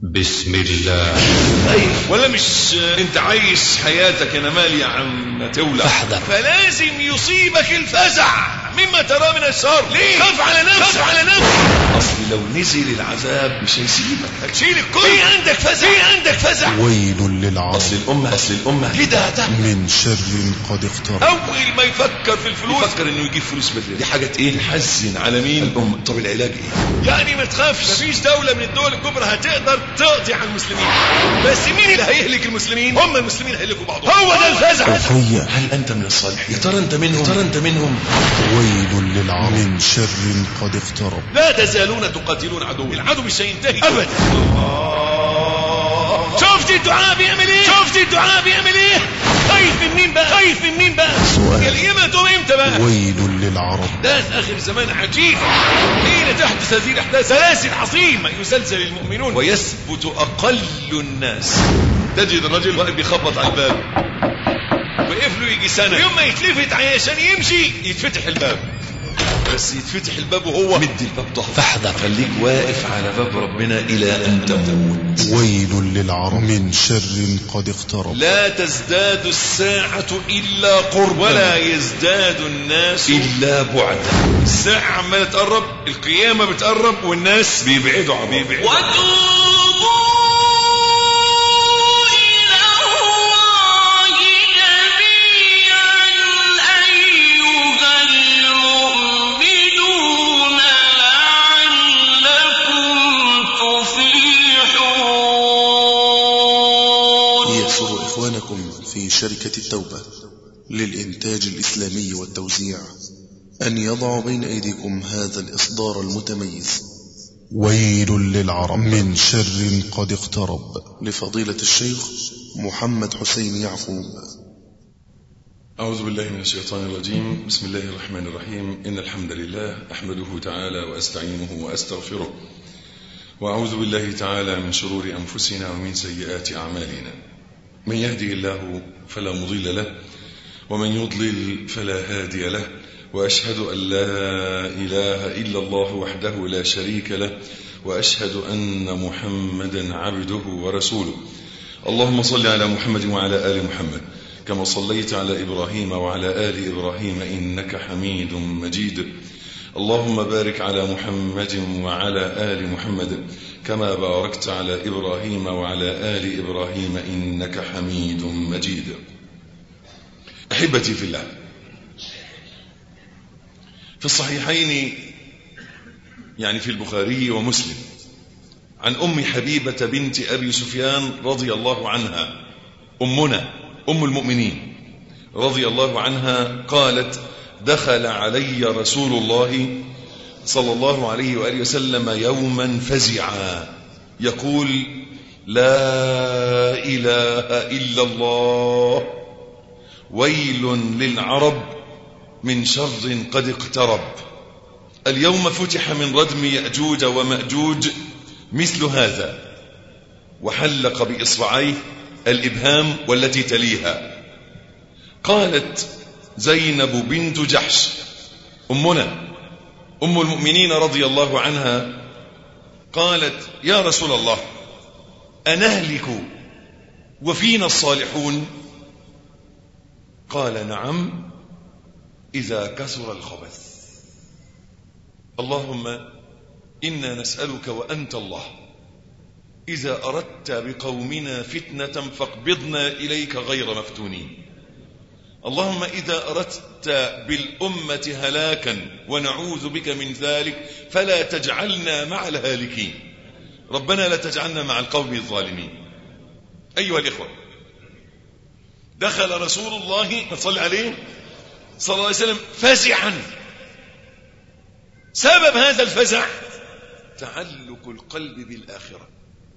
بسم الله خايف ولا مش انت عايش حياتك يا مال يا عم تولع فاحذر. فلازم يصيبك الفزع مما ترى من الشر ليه خاف على نفسك خاف على نفسك اصل لو نزل العذاب مش هيسيبك هتشيل الكل في عندك فزع في عندك فزع ويل للعرب اصل الامه اصل الامه كده هتعمل من شر قد اقترب اول ما يفكر في الفلوس يفكر انه يجيب فلوس بالله دي حاجه ايه تحزن على مين الامه طب العلاج ايه يعني ما تخافش مفيش دوله من الدول الكبرى هتقدر تقضي على المسلمين بس مين اللي هيهلك المسلمين هم المسلمين هيهلكوا بعضهم هو ده الفزع أخي هل انت من الصالحين يا ترى انت منهم يا ترى انت منهم ويل للعرب من شر قد اقترب لا تزالون تقاتلون عدو العدو مش هينتهي ابدا شفت الدعاء بيعمل ايه شفت الدعاء بيعمل ايه خايف من مين بقى خايف من مين بقى سؤال. القيامه تقوم امتى بقى ويل للعرب احداث اخر زمان عجيبه حين تحدث هذه الاحداث سلاسل عظيمه يزلزل المؤمنون ويثبت اقل الناس تجد الرجل واقف بيخبط على الباب وقف له يجي سنه يوم ما يتلفت عشان يمشي يتفتح الباب بس يتفتح الباب وهو مد الباب ضهر فاحذر. خليك واقف على باب ربنا الى ان تموت ويل للعرب من شر قد اقترب لا تزداد الساعة إلا قربا ولا يزداد الناس إلا بعدا الساعة عمالة تقرب القيامة بتقرب والناس بيبعدوا عن بيبعدوا وتوبوا إلى الله جميعا أيها المؤمنون لعلكم تفلحون يسر إخوانكم في شركة التوبة للإنتاج الإسلامي والتوزيع أن يضع بين أيديكم هذا الإصدار المتميز ويل للعرب من شر قد اقترب لفضيلة الشيخ محمد حسين يعقوب أعوذ بالله من الشيطان الرجيم بسم الله الرحمن الرحيم إن الحمد لله أحمده تعالى وأستعينه وأستغفره وأعوذ بالله تعالى من شرور أنفسنا ومن سيئات أعمالنا من يهدي الله فلا مضل له ومن يضلل فلا هادي له وأشهد أن لا إله إلا الله وحده لا شريك له وأشهد أن محمدا عبده ورسوله اللهم صل على محمد وعلى آل محمد كما صليت على إبراهيم وعلى آل إبراهيم إنك حميد مجيد اللهم بارك على محمد وعلى آل محمد كما باركت على إبراهيم وعلى آل إبراهيم إنك حميد مجيد أحبتي في الله في الصحيحين يعني في البخاري ومسلم عن أم حبيبة بنت أبي سفيان رضي الله عنها أمنا أم المؤمنين رضي الله عنها قالت دخل علي رسول الله صلى الله عليه وآله وسلم يوما فزعا يقول لا إله إلا الله ويل للعرب من شر قد اقترب اليوم فتح من ردم يأجوج ومأجوج مثل هذا وحلق بإصبعيه الإبهام والتي تليها قالت زينب بنت جحش أمنا أم المؤمنين رضي الله عنها قالت يا رسول الله أنهلك وفينا الصالحون قال نعم إذا كثر الخبث اللهم إنا نسألك وأنت الله إذا أردت بقومنا فتنة فاقبضنا إليك غير مفتونين اللهم إذا أردت بالأمة هلاكا ونعوذ بك من ذلك فلا تجعلنا مع الهالكين ربنا لا تجعلنا مع القوم الظالمين أيها الإخوة دخل رسول الله صلى عليه صلى الله عليه وسلم فزعا سبب هذا الفزع تعلق القلب بالآخرة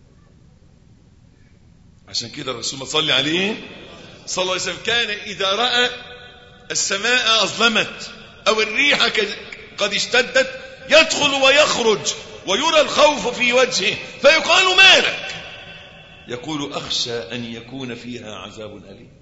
عشان كده الرسول صلى عليه صلى الله عليه وسلم كان إذا رأى السماء أظلمت أو الريح قد اشتدت يدخل ويخرج ويرى الخوف في وجهه فيقال مالك يقول أخشى أن يكون فيها عذاب أليم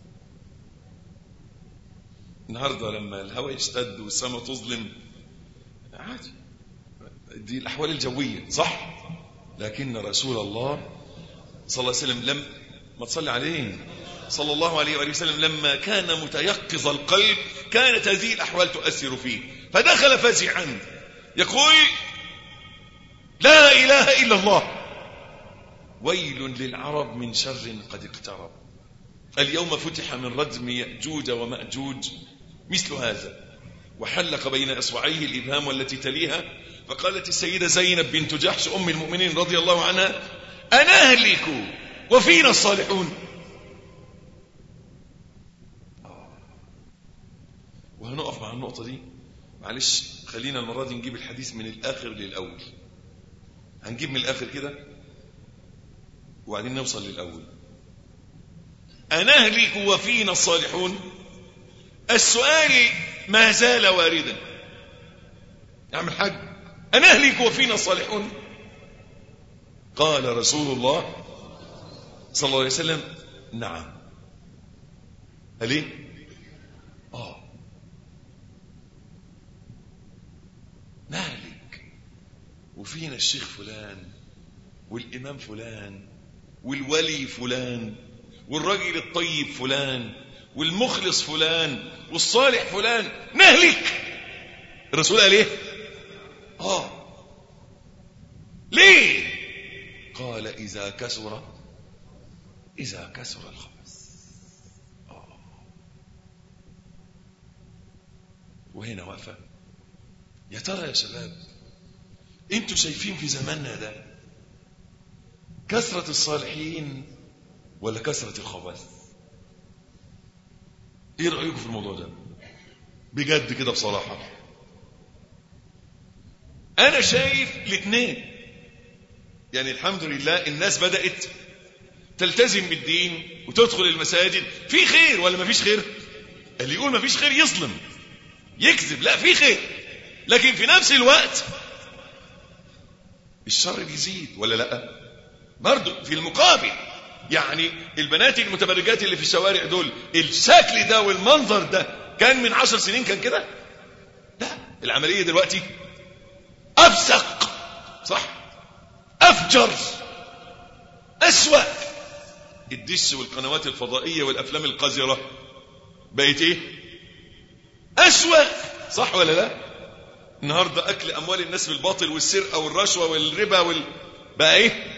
النهاردة لما الهواء يشتد والسماء تظلم عادي دي الأحوال الجوية صح لكن رسول الله صلى الله عليه وسلم لم ما تصلي عليه صلى الله عليه وآله وسلم لما كان متيقظ القلب كانت هذه الأحوال تؤثر فيه فدخل فزعا يقول لا إله إلا الله ويل للعرب من شر قد اقترب اليوم فتح من ردم يأجوج ومأجوج مثل هذا وحلق بين إصبعيه الإبهام والتي تليها فقالت السيدة زينب بنت جحش أم المؤمنين رضي الله عنها أنا أهلك وفينا الصالحون وهنقف مع النقطة دي معلش خلينا المرة دي نجيب الحديث من الآخر للأول هنجيب من الآخر كده وبعدين نوصل للأول أنهلك وفينا الصالحون السؤال ما زال واردا نعم الحاج أنهلك وفينا الصالحون قال رسول الله صلى الله عليه وسلم نعم قال ايه اه نهلك وفينا الشيخ فلان والإمام فلان والولي فلان والرجل الطيب فلان والمخلص فلان والصالح فلان نهلك الرسول قال ايه اه ليه قال اذا كسر اذا كسر الخبث آه. وهنا واقفه يا ترى يا شباب انتوا شايفين في زماننا ده كثرة الصالحين ولا كثرة الخبث ايه رأيكم في الموضوع ده بجد كده بصراحة انا شايف الاثنين يعني الحمد لله الناس بدأت تلتزم بالدين وتدخل المساجد في خير ولا ما فيش خير اللي يقول ما فيش خير يظلم يكذب لا في خير لكن في نفس الوقت الشر بيزيد ولا لا برضه في المقابل يعني البنات المتبرجات اللي في الشوارع دول الشكل ده والمنظر ده كان من عشر سنين كان كده لا العملية دلوقتي أفسق صح أفجر أسوأ الدش والقنوات الفضائية والأفلام القذرة بقت إيه أسوأ صح ولا لا النهاردة أكل أموال الناس بالباطل والسرقة والرشوة والربا وال... بقى إيه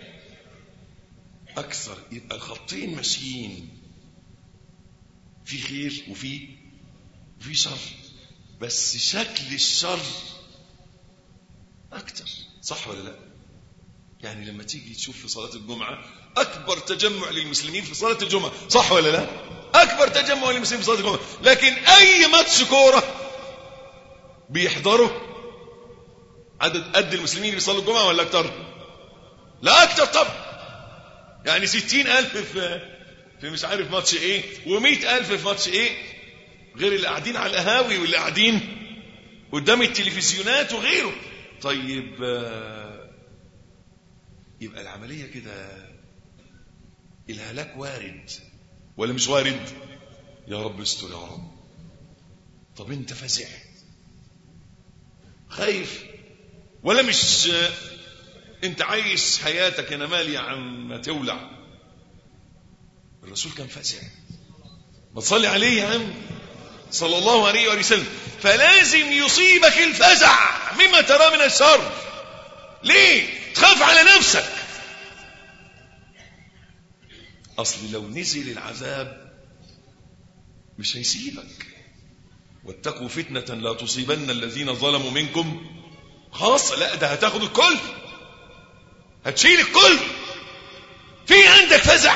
أكثر يبقى الخطين ماشيين في خير وفي وفي شر بس شكل الشر أكتر صح ولا لا يعني لما تيجي تشوف في صلاة الجمعة أكبر تجمع للمسلمين في صلاة الجمعة صح ولا لا أكبر تجمع للمسلمين في صلاة الجمعة لكن أي ماتش كورة بيحضروا عدد قد المسلمين اللي بيصلوا الجمعة ولا أكتر لا أكتر طبعا يعني ستين ألف في في مش عارف ماتش ايه ومئة ألف في ماتش ايه غير اللي قاعدين على القهاوي واللي قاعدين قدام التلفزيونات وغيره طيب آه، يبقى العملية كده الهلاك وارد ولا مش وارد يا رب استر يا رب طب انت فزع خايف ولا مش آه، انت عايش حياتك انا مالي يا عم ما تولع الرسول كان فزع ما تصلي عليه يا عم صلى الله عليه وآله وسلم فلازم يصيبك الفزع مما ترى من الشر ليه تخاف على نفسك اصل لو نزل العذاب مش هيسيبك واتقوا فتنة لا تصيبن الذين ظلموا منكم خاصة لا ده هتاخد الكل هتشيل الكل في عندك فزع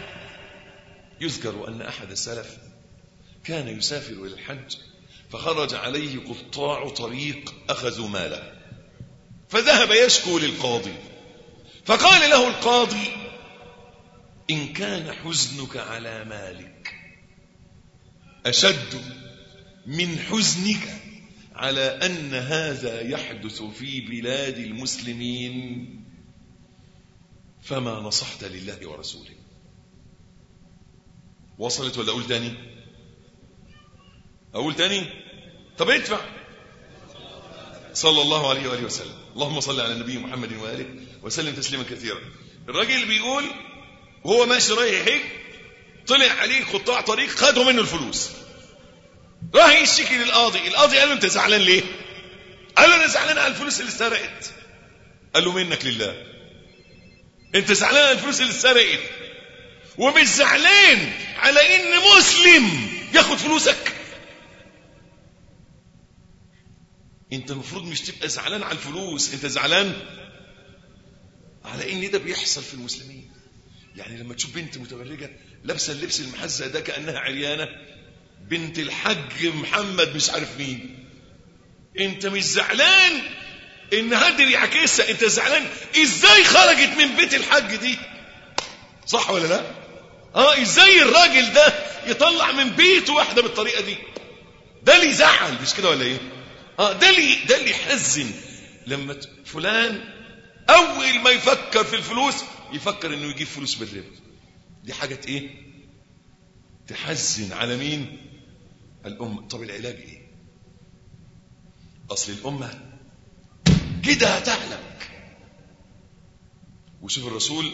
يذكر أن أحد السلف كان يسافر إلى الحج فخرج عليه قطاع طريق أخذوا ماله فذهب يشكو للقاضي فقال له القاضي إن كان حزنك على مالك أشد من حزنك على أن هذا يحدث في بلاد المسلمين فما نصحت لله ورسوله وصلت ولا أقول تاني أقول تاني طب ادفع صلى الله عليه وآله وسلم اللهم صل على النبي محمد وآله وسلم تسليما كثيرا الراجل بيقول وهو ماشي رايح يحج طلع عليه قطاع طريق خدوا منه الفلوس راح يشتكي للقاضي القاضي قال له انت زعلان ليه قال له انا زعلان على الفلوس اللي اتسرقت قال له منك لله انت زعلان على الفلوس اللي اتسرقت ومش زعلان على ان مسلم ياخد فلوسك انت المفروض مش تبقى زعلان على الفلوس انت زعلان على ان ده بيحصل في المسلمين يعني لما تشوف بنت متبرجه لابسه اللبس المحزق ده كانها عريانه بنت الحج محمد مش عارف مين انت مش زعلان ان حد يعكسها انت زعلان ازاي خرجت من بيت الحج دي صح ولا لا اه ازاي الراجل ده يطلع من بيته واحده بالطريقه دي ده اللي يزعل مش كده ولا ايه اه ده اللي ده اللي يحزن لما ت- فلان اول ما يفكر في الفلوس يفكر انه يجيب فلوس بالربا دي حاجه ايه تحزن على مين الامه طب العلاج ايه اصل الامه كده هتهلك وشوف الرسول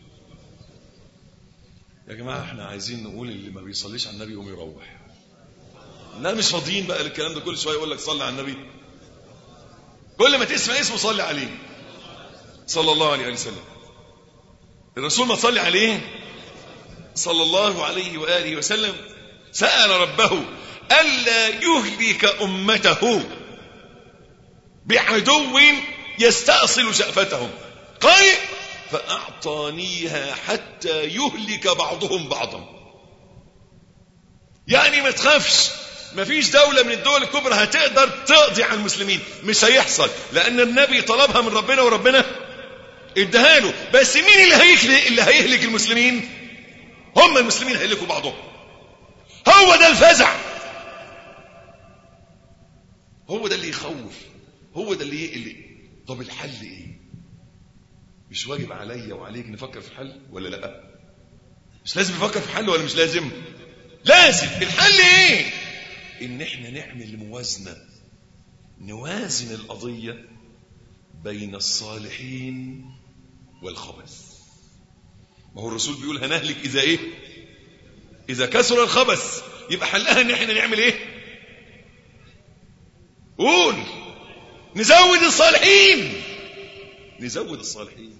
يا جماعه احنا عايزين نقول اللي ما بيصليش على النبي يقوم يروح لا مش فاضيين بقى الكلام ده كل شويه يقول لك صلي على النبي كل ما تسمع اسمه صلي عليه صلى الله عليه وسلم الرسول ما صلي عليه صلى الله عليه واله وسلم سال ربه الا يهلك امته بعدو يستأصل شأفتهم قال فأعطانيها حتى يهلك بعضهم بعضا يعني ما تخافش ما فيش دولة من الدول الكبرى هتقدر تقضي على المسلمين مش هيحصل لأن النبي طلبها من ربنا وربنا اداها له بس مين اللي هيهلك اللي هيهلك المسلمين هم المسلمين هيهلكوا بعضهم هو ده الفزع هو ده اللي يخوف هو ده اللي يقلق طب الحل ايه مش واجب عليا وعليك نفكر في حل ولا لا مش لازم نفكر في حل ولا مش لازم لازم الحل ايه ان احنا نعمل موازنة نوازن القضية بين الصالحين والخبث ما هو الرسول بيقول هنهلك اذا ايه اذا كثر الخبث يبقى حلها ان احنا نعمل ايه قول نزود الصالحين نزود الصالحين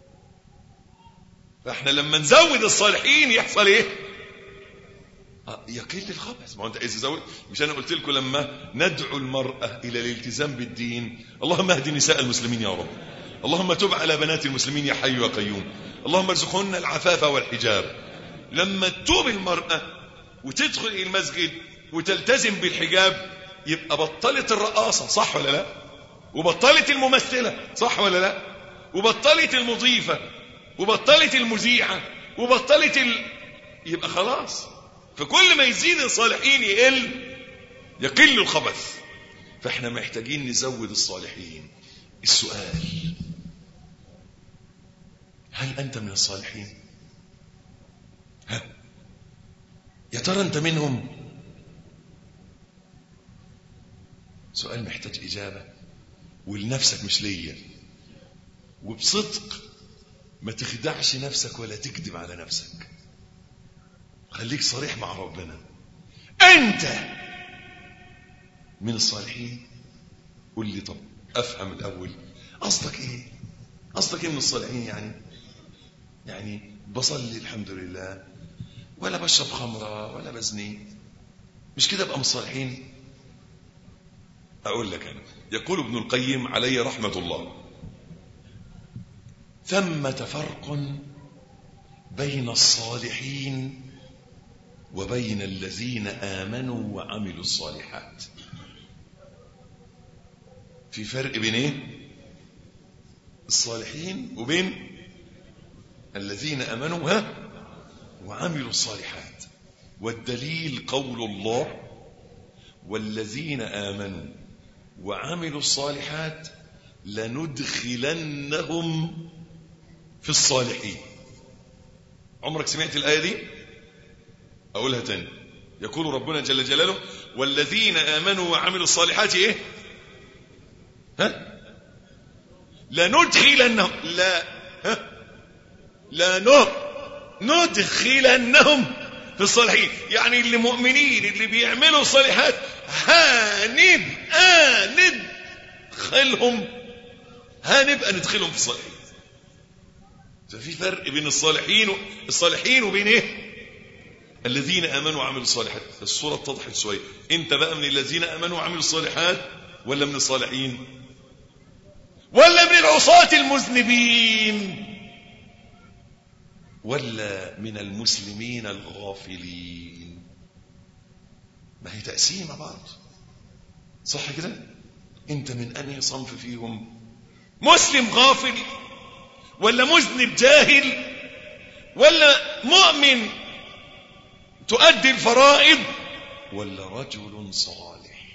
فاحنا لما نزود الصالحين يحصل ايه آه، يقل الخبث ما هو انت اذا زود مش انا قلت لكم لما ندعو المراه الى الالتزام بالدين اللهم اهد نساء المسلمين يا رب اللهم تب على بنات المسلمين يا حي يا قيوم اللهم ارزقهن العفاف والحجاب لما تتوب المراه وتدخل الى المسجد وتلتزم بالحجاب يبقى بطلت الرقاصه صح ولا لا وبطلت الممثله صح ولا لا وبطلت المضيفه وبطلت المذيعه وبطلت ال... يبقى خلاص فكل ما يزيد الصالحين يقل يقل الخبث فاحنا محتاجين نزود الصالحين السؤال هل انت من الصالحين ها يا ترى انت منهم سؤال محتاج اجابه ولنفسك مش ليا وبصدق ما تخدعش نفسك ولا تكذب على نفسك خليك صريح مع ربنا انت من الصالحين قول لي طب افهم الاول قصدك ايه قصدك ايه من الصالحين يعني يعني بصلي الحمد لله ولا بشرب خمره ولا بزني مش كده ابقى من الصالحين اقول لك انا يقول ابن القيم عليه رحمه الله ثمه فرق بين الصالحين وبين الذين امنوا وعملوا الصالحات في فرق بين ايه الصالحين وبين الذين امنوا ها وعملوا الصالحات والدليل قول الله والذين امنوا وعملوا الصالحات لندخلنهم في الصالحين عمرك سمعت الايه دي اقولها تاني يقول ربنا جل جلاله والذين امنوا وعملوا الصالحات ايه ها لندخلنهم لا ها لا نه ندخلنهم في الصالحين يعني اللي مؤمنين اللي بيعملوا صالحات هنبقى ندخلهم هنبقى ندخلهم في الصالحين ففي فرق بين الصالحين الصالحين وبين ايه الذين امنوا وعملوا الصالحات الصوره اتضحت شويه انت بقى من الذين امنوا وعملوا الصالحات ولا من الصالحين ولا من العصاة المذنبين ولا من المسلمين الغافلين ما هي تقسيمه بعض صح كده انت من انهي صنف فيهم مسلم غافل ولا مذنب جاهل ولا مؤمن تؤدي الفرائض ولا رجل صالح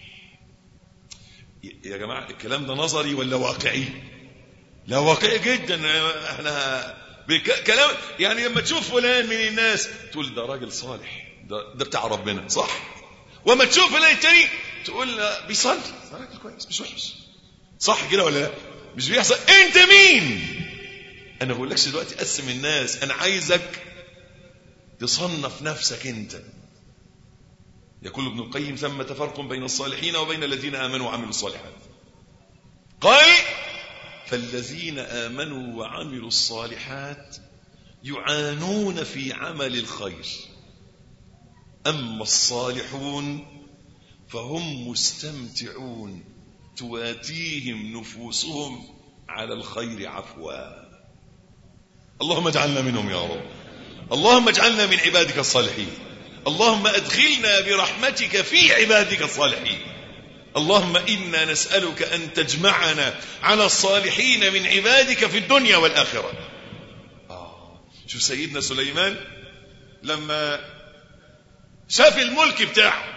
يا جماعة الكلام ده نظري ولا واقعي لا واقعي جدا احنا بك... كلام يعني لما تشوف فلان من الناس تقول ده راجل صالح ده, ده بتاع ربنا صح وما تشوف فلان التاني تقول لا بيصلي ده راجل كويس مش وحش صح كده ولا لا مش بيحصل انت مين انا بقول لكش دلوقتي قسم الناس انا عايزك تصنف نفسك انت يقول ابن القيم ثمة فرق بين الصالحين وبين الذين آمنوا وعملوا الصالحات قال فالذين آمنوا وعملوا الصالحات يعانون في عمل الخير أما الصالحون فهم مستمتعون تواتيهم نفوسهم على الخير عفوا اللهم اجعلنا منهم يا رب اللهم اجعلنا من عبادك الصالحين اللهم ادخلنا برحمتك في عبادك الصالحين اللهم انا نسالك ان تجمعنا على الصالحين من عبادك في الدنيا والاخره آه. شوف سيدنا سليمان لما شاف الملك بتاعه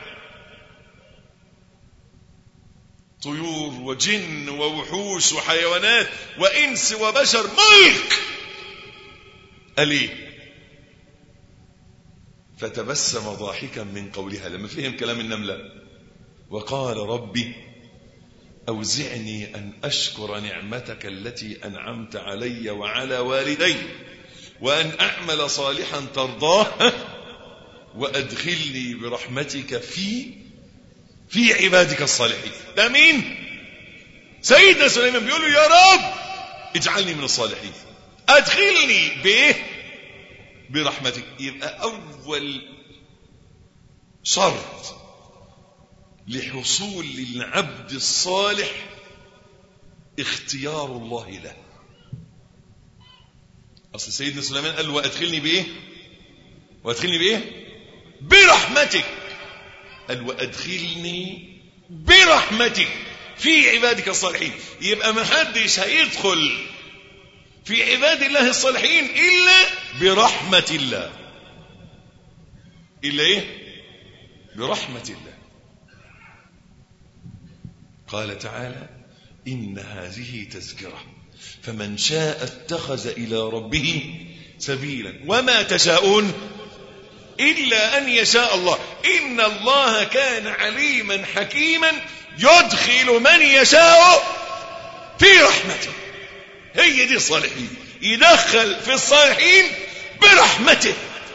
طيور وجن ووحوش وحيوانات وانس وبشر ملك قال ايه فتبسم ضاحكا من قولها لما فهم كلام النملة وقال ربي أوزعني أن أشكر نعمتك التي أنعمت علي وعلى والدي وأن أعمل صالحا ترضاه وأدخلني برحمتك في في عبادك الصالحين ده مين سيدنا سليمان بيقول له يا رب اجعلني من الصالحين أدخلني بإيه برحمتك يبقى أول شرط لحصول العبد الصالح اختيار الله له أصل سيدنا سليمان قال له وأدخلني بإيه وأدخلني بإيه برحمتك قال وأدخلني برحمتك في عبادك الصالحين يبقى ما حدش هيدخل في عباد الله الصالحين إلا برحمة الله إلا إيه برحمة الله قال تعالى إن هذه تذكرة فمن شاء اتخذ إلى ربه سبيلا وما تشاءون إلا أن يشاء الله إن الله كان عليما حكيما يدخل من يشاء في رحمته هي دي الصالحين يدخل في الصالحين برحمته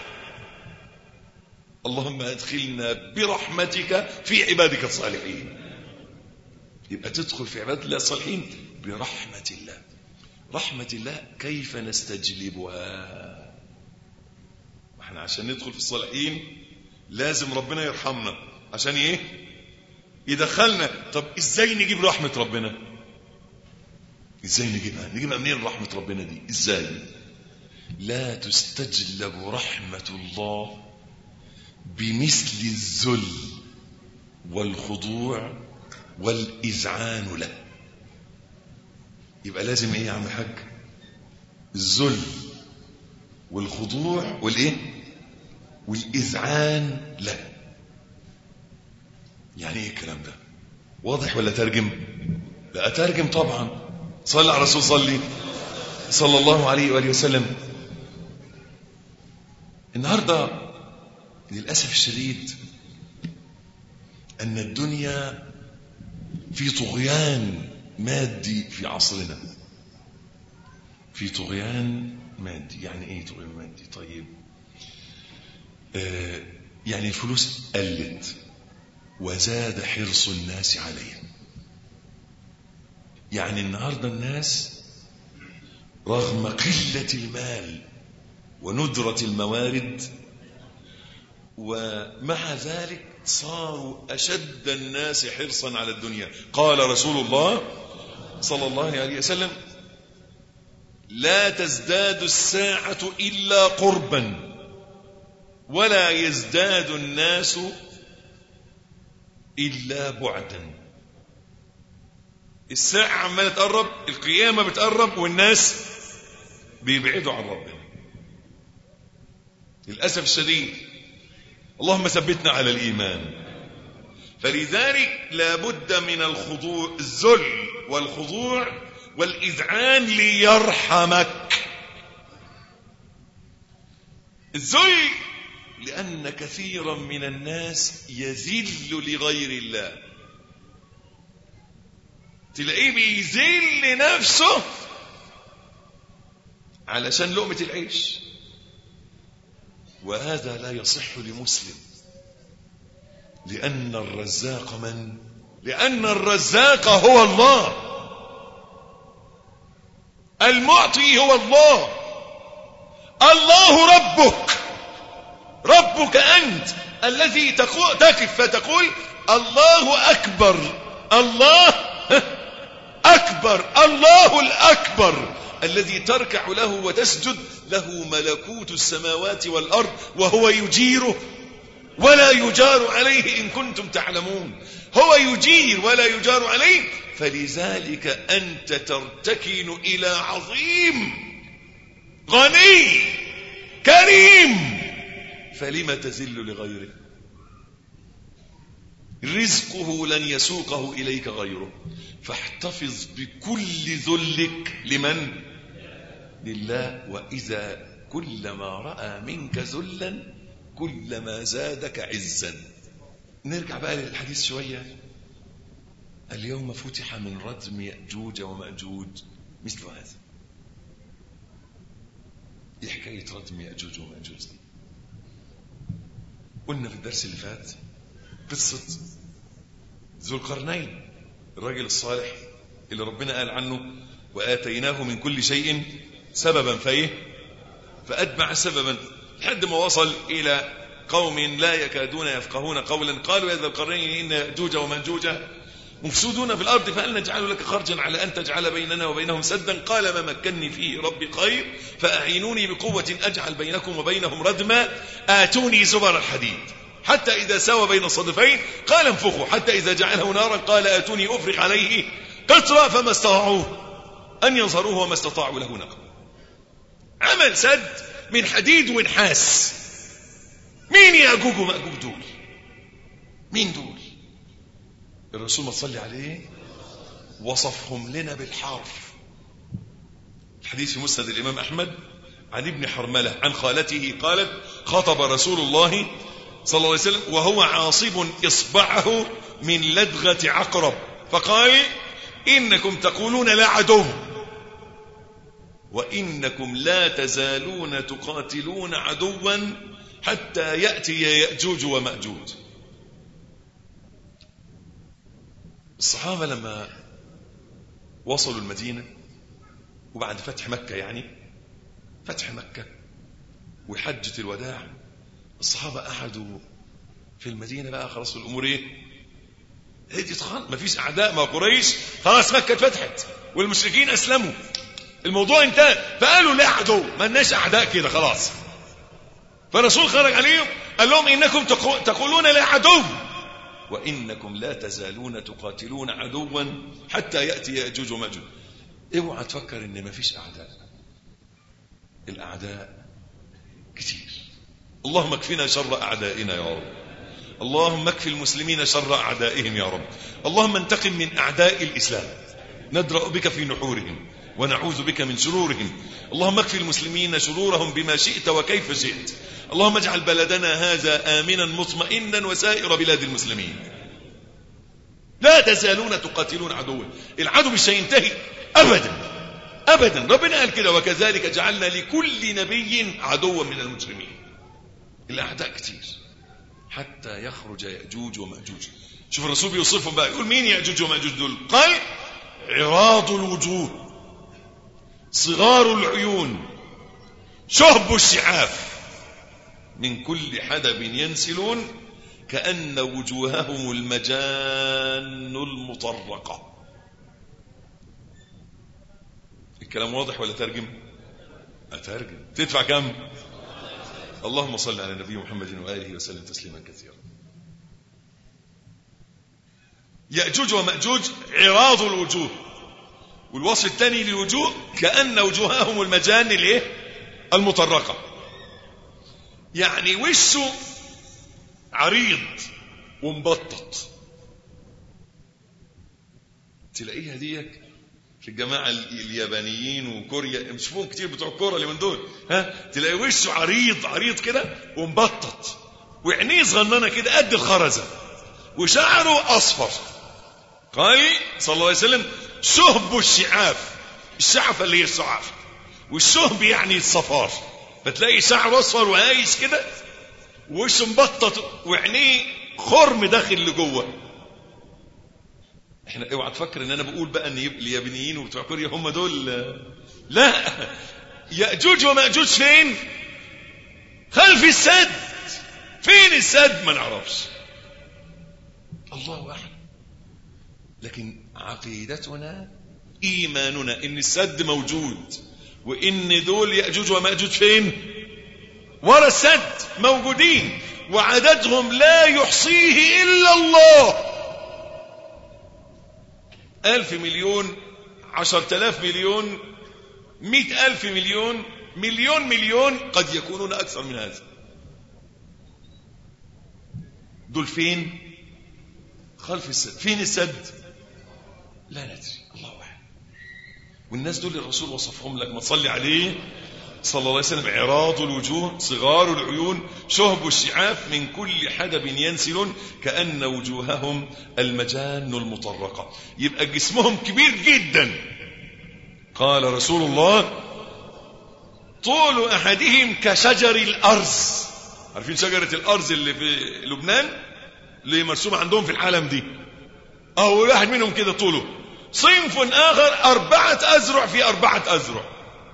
اللهم ادخلنا برحمتك في عبادك الصالحين يبقى تدخل في عباد الله الصالحين برحمة الله رحمة الله كيف نستجلبها احنا عشان ندخل في الصالحين لازم ربنا يرحمنا عشان ايه يدخلنا طب ازاي نجيب رحمة ربنا ازاي نجيبها نجيبها منين رحمة ربنا دي ازاي لا تستجلب رحمة الله بمثل الذل والخضوع والإذعان له يبقى لازم ايه يا عم الحاج الذل والخضوع والايه والإذعان له يعني ايه الكلام ده واضح ولا ترجم لا اترجم طبعا صلى على الرسول صلي صلى الله عليه وآله وسلم النهاردة للأسف الشديد أن الدنيا في طغيان مادي في عصرنا في طغيان مادي يعني ايه طغيان مادي طيب آه يعني الفلوس قلت وزاد حرص الناس عليها يعني النهارده الناس رغم قلة المال وندرة الموارد ومع ذلك صاروا أشد الناس حرصا على الدنيا قال رسول الله صلى الله عليه وسلم لا تزداد الساعة إلا قربا ولا يزداد الناس إلا بعدا الساعة عمالة تقرب القيامة بتقرب والناس بيبعدوا عن ربنا للأسف الشديد اللهم ثبتنا على الإيمان فلذلك لابد من الخضوع الذل والخضوع والإذعان ليرحمك الذل لأن كثيرا من الناس يذل لغير الله تلاقيه بيذل نفسه علشان لقمة العيش وهذا لا يصح لمسلم لأن الرزاق من؟ لأن الرزاق هو الله المعطي هو الله الله ربك ربك أنت الذي تقف فتقول الله أكبر الله أكبر الله الأكبر الذي تركع له وتسجد له ملكوت السماوات والأرض وهو يجيره ولا يجار عليه إن كنتم تعلمون هو يجير ولا يجار عليه فلذلك أنت ترتكن إلى عظيم غني كريم فلم تزل لغيره رزقه لن يسوقه إليك غيره فاحتفظ بكل ذلك لمن لله وإذا كلما رأى منك ذلا كلما زادك عزا نرجع بقى للحديث شوية اليوم فتح من ردم يأجوج ومأجوج مثل هذا ايه حكاية ردم يأجوج ومأجوج دي قلنا في الدرس اللي فات قصة ذو القرنين الراجل الصالح اللي ربنا قال عنه وآتيناه من كل شيء سببا فايه فأتبع سببا لحد ما وصل إلى قوم لا يكادون يفقهون قولا قالوا يا ذا القرنين إن يأجوج ومأجوج مفسدون في الأرض فهل نجعل لك خرجا على أن تجعل بيننا وبينهم سدا قال ما مكني فيه ربي خير فأعينوني بقوة أجعل بينكم وبينهم ردما آتوني زبر الحديد حتى إذا سوى بين الصدفين قال انفخوا حتى إذا جعله نارا قال آتوني أفرغ عليه قطرة فما استطاعوه أن ينصروه وما استطاعوا له نقبا عمل سد من حديد ونحاس مين يأجوج ومأجوج دول مين دول الرسول ما تصلي عليه وصفهم لنا بالحرف الحديث في مسند الإمام أحمد عن ابن حرملة عن خالته قالت خطب رسول الله صلى الله عليه وسلم وهو عاصب إصبعه من لدغة عقرب فقال إنكم تقولون لا عدو وإنكم لا تزالون تقاتلون عدوا حتى يأتي يأجوج ومأجوج الصحابة لما وصلوا المدينة وبعد فتح مكة يعني فتح مكة وحجة الوداع الصحابة قعدوا في المدينة بقى خلاص الأمور إيه هديت خالص مفيش أعداء ما قريش خلاص مكة اتفتحت والمشركين أسلموا الموضوع انتهى فقالوا لا عدو ما لناش أعداء كده خلاص فالرسول خرج عليهم قال لهم إنكم تقولون لا عدو وإنكم لا تزالون تقاتلون عدوا حتى يأتي يأجوج ومأجوج اوعى تفكر ان مفيش اعداء الاعداء كتير اللهم اكفنا شر اعدائنا يا رب اللهم اكفي المسلمين شر اعدائهم يا رب اللهم انتقم من اعداء الاسلام ندرا بك في نحورهم ونعوذ بك من شرورهم اللهم اكفي المسلمين شرورهم بما شئت وكيف شئت اللهم اجعل بلدنا هذا امنا مطمئنا وسائر بلاد المسلمين لا تزالون تقاتلون عدوا العدو مش هينتهي ابدا ابدا ربنا قال كده وكذلك جعلنا لكل نبي عدوا من المجرمين الاعداء كتير حتى يخرج ياجوج وماجوج شوف الرسول بيوصفهم بقى يقول مين ياجوج وماجوج دول قال عراض الوجوه صغار العيون شهب الشعاف من كل حدب ينسلون كأن وجوههم المجان المطرقة الكلام واضح ولا ترجم أترجم تدفع كم اللهم صل على النبي محمد وآله وسلم تسليما كثيرا يأجوج ومأجوج عراض الوجوه والوصف الثاني للوجوه كأن وجوههم المجان الايه المطرقة يعني وشه عريض ومبطط تلاقيها ديك في الجماعة اليابانيين وكوريا بتشوفوهم كتير بتوع الكورة اللي من دول ها تلاقي وشه عريض عريض كده ومبطط وعينيه صغننه كده قد الخرزة وشعره أصفر قال صلى الله عليه وسلم شهب الشعاف الشعف اللي هي الشعاف والشهب يعني الصفار فتلاقي شعره اصفر وهايش كده وشه مبطط وعينيه خرم داخل لجوه احنا اوعى تفكر ان انا بقول بقى ان اليابانيين وبتوع كوريا هم دول لا ياجوج وماجوج فين خلف السد فين السد ما نعرفش الله اعلم لكن عقيدتنا ايماننا ان السد موجود وان دول ياجوج وماجوج فين ورا السد موجودين وعددهم لا يحصيه الا الله ألف مليون عشر تلاف مليون مئة ألف مليون مليون مليون قد يكونون أكثر من هذا دول فين خلف السد فين السد لا ندري الله أعلم والناس دول الرسول وصفهم لك ما تصلي عليه صلى الله عليه وسلم عراض الوجوه صغار العيون شهب الشعاف من كل حدب ينسلون كأن وجوههم المجان المطرقة يبقى جسمهم كبير جدا قال رسول الله طول أحدهم كشجر الأرز عارفين شجرة الأرز اللي في لبنان اللي مرسومة عندهم في العالم دي أو واحد منهم كده طوله صنف آخر أربعة أزرع في أربعة أزرع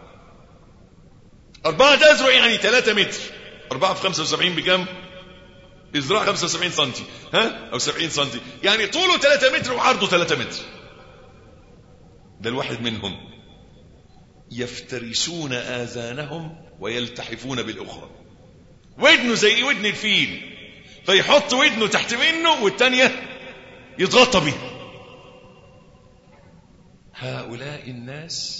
أربعة أزرع يعني ثلاثة متر أربعة في خمسة وسبعين بكم إزراع خمسة وسبعين سنتي ها أو سبعين سنتي يعني طوله ثلاثة متر وعرضه ثلاثة متر ده الواحد منهم يفترسون آذانهم ويلتحفون بالأخرى ودنه زي ودن الفيل فيحط ودنه تحت منه والتانية يتغطى بيها هؤلاء الناس